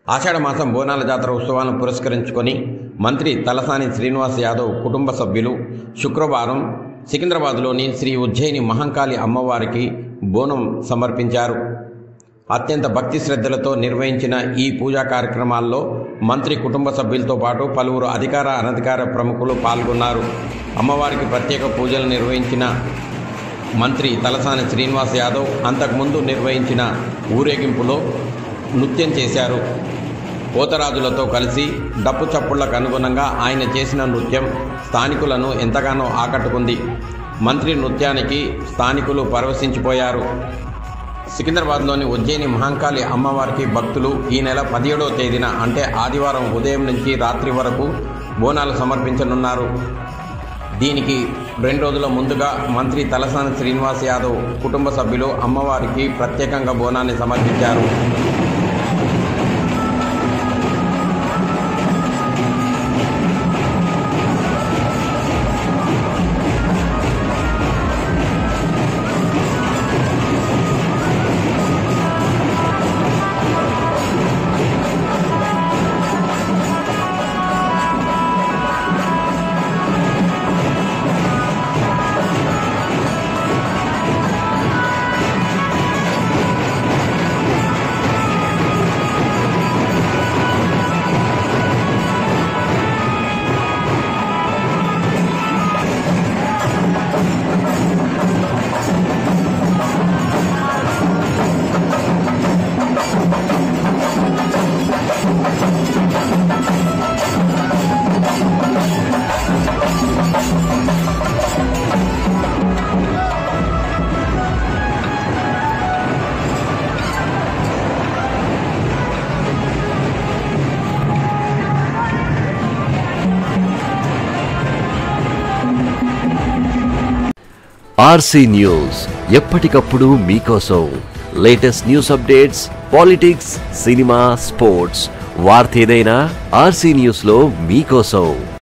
ఆషాఢ మాసం బోనాల జాతర ఉత్సవాలను పురస్కరించుకొని మంత్రి తలసాని శ్రీనివాస్ యాదవ్ కుటుంబ సభ్యులు శుక్రవారం సికింద్రాబాద్లోని శ్రీ ఉజ్జయిని మహంకాళి అమ్మవారికి బోనం సమర్పించారు అత్యంత భక్తి శ్రద్ధలతో నిర్వహించిన ఈ పూజా కార్యక్రమాల్లో మంత్రి కుటుంబ సభ్యులతో పాటు పలువురు అధికార అనధికార ప్రముఖులు పాల్గొన్నారు అమ్మవారికి ప్రత్యేక పూజలు నిర్వహించిన మంత్రి తలసాని శ్రీనివాస్ యాదవ్ అంతకుముందు నిర్వహించిన ఊరేగింపులో నృత్యం చేశారు పోతరాజులతో కలిసి డప్పు చప్పుళ్లకు అనుగుణంగా ఆయన చేసిన నృత్యం స్థానికులను ఎంతగానో ఆకట్టుకుంది మంత్రి నృత్యానికి స్థానికులు పరవశించిపోయారు సికింద్రాబాద్లోని ఉజ్జయిని మహంకాళి అమ్మవారికి భక్తులు ఈ నెల పదిహేడవ తేదీన అంటే ఆదివారం ఉదయం నుంచి రాత్రి వరకు బోనాలు సమర్పించనున్నారు దీనికి రెండు రోజుల ముందుగా మంత్రి తలసాని శ్రీనివాస్ యాదవ్ కుటుంబ సభ్యులు అమ్మవారికి ప్రత్యేకంగా బోనాన్ని సమర్పించారు ఆర్సీ న్యూస్ ఎప్పటికప్పుడు మీకోసం latest news updates politics cinema sports వార్త ఏదైనా ఆర్సీ న్యూస్ లో మీకోసం